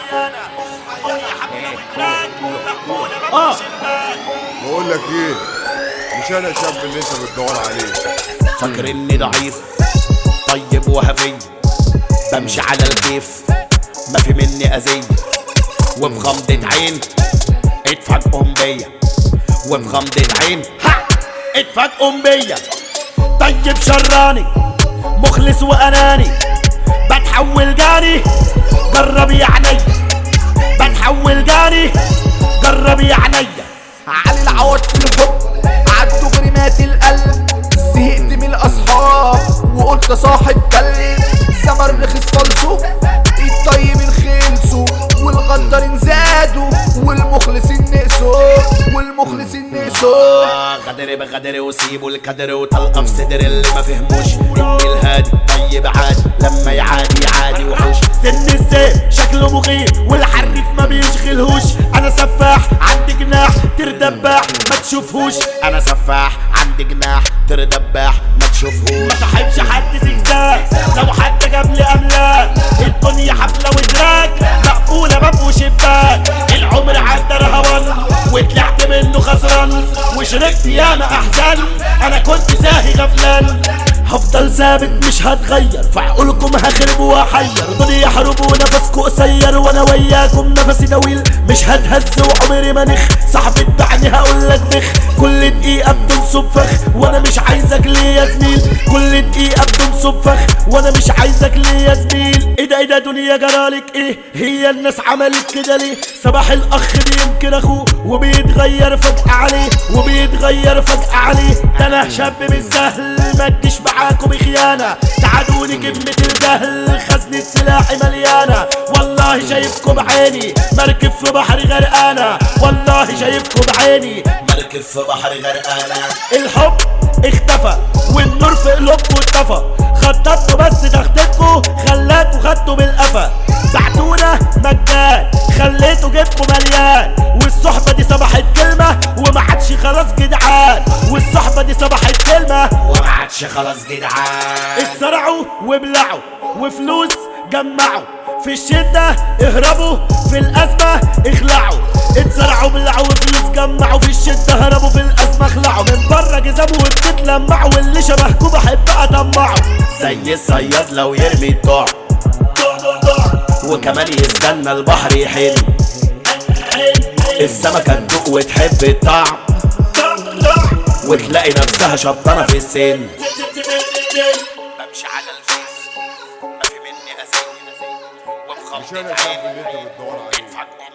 اه بقول لك ايه مش انا الشاب اللي انت بتدور عليه فاكر اني ضعيف طيب وهفي بمشي على الكيف ما في مني اذية وبغمضة عين اتفاجئهم بيا وبغمضة عين ها اتفاجئهم بيا طيب شراني مخلص واناني بتحول جاني جرب يا عينيا بتحول جاني جرب يا عينيا علي العوض في الحب عدوا غريمات القلب زهقت من الاصحاب وقلت صاحب كلب الزمر رخيص فالصو الطيب الخلصو والغدارين زادوا والمخلصين نقصوا والمخلصين نقصوا آه، غدر بغدر وسيبوا الكدر وطلقة في صدر اللي ما فهموش اني الهادي طيب عادي لما يعادي عادي وحوش سن السيف شكله مخيف والحريف ما بيشغلهوش انا سفاح عندي جناح تردباح ما تشوفهوش انا سفاح عندي جناح تردباح ما تشوفهوش ما صاحبش حد زجزاج لو حد جاب لي املاك الدنيا حفله ودراك مقفوله باب وشباك العمر عدى رهوان وطلعت منه خسران وشركت ياما احزان انا كنت ساهي غفلان هفضل ثابت مش هتغير في عقولكم هخرب واحير دول يحاربوا ونفسكوا قصير وانا وياكم نفسي طويل مش هتهز وعمري ما نخ صاحبي اتبعني هقولك بخ كل دقيقة بتنصب فخ وانا مش عايزك ليه يا زميل كل دقيقة بتنصب فخ وانا مش عايزك ليه يا زميل ايه ده ايه ده دنيا جرالك ايه هي الناس عملت كده ليه صباح الاخ بينكر اخوه وبيتغير فجأة عليه وبيتغير فجأة عليه ده انا شاب مش سهل ما تجيش معاكم بخيانة تعادوني كلمة الجهل خزنة سلاحي مليانة والله شايفكم بعيني مركب في بحر غرقانة والله شايفكم بعيني مركب في بحر غرقانة الحب اختفى والنور في قلوبكم اتطفى خططتوا بس تخطيطكم خلاتوا خدتوا بالقفا بعتونا مجان خليتوا جيبكم مليان والصحبة دي صبحت كلمة وما عادش خلاص جدعان والصحبة دي صبحت كلمة وما عادش خلاص جدعان اتسرعوا وبلعوا وفلوس جمعوا في الشدة اهربوا في الأزمة اخلعوا اتسرعوا بلعوا وفلوس جمعوا في الشدة هربوا في الأزمة اخلعوا من بره جذبوا وبتتلمعوا واللي شبهكوا بحب أطمعوا زي الصياد لو يرمي الضع وكمان يستنى البحر يحن السمكة تدوق وتحب الطعم وتلاقي نفسها شبطانة في السن بمشي على الفيس ما في مني أذية مش وبخمضة انا الشاب عين اللي انت بتدور عليه اتفاجئوا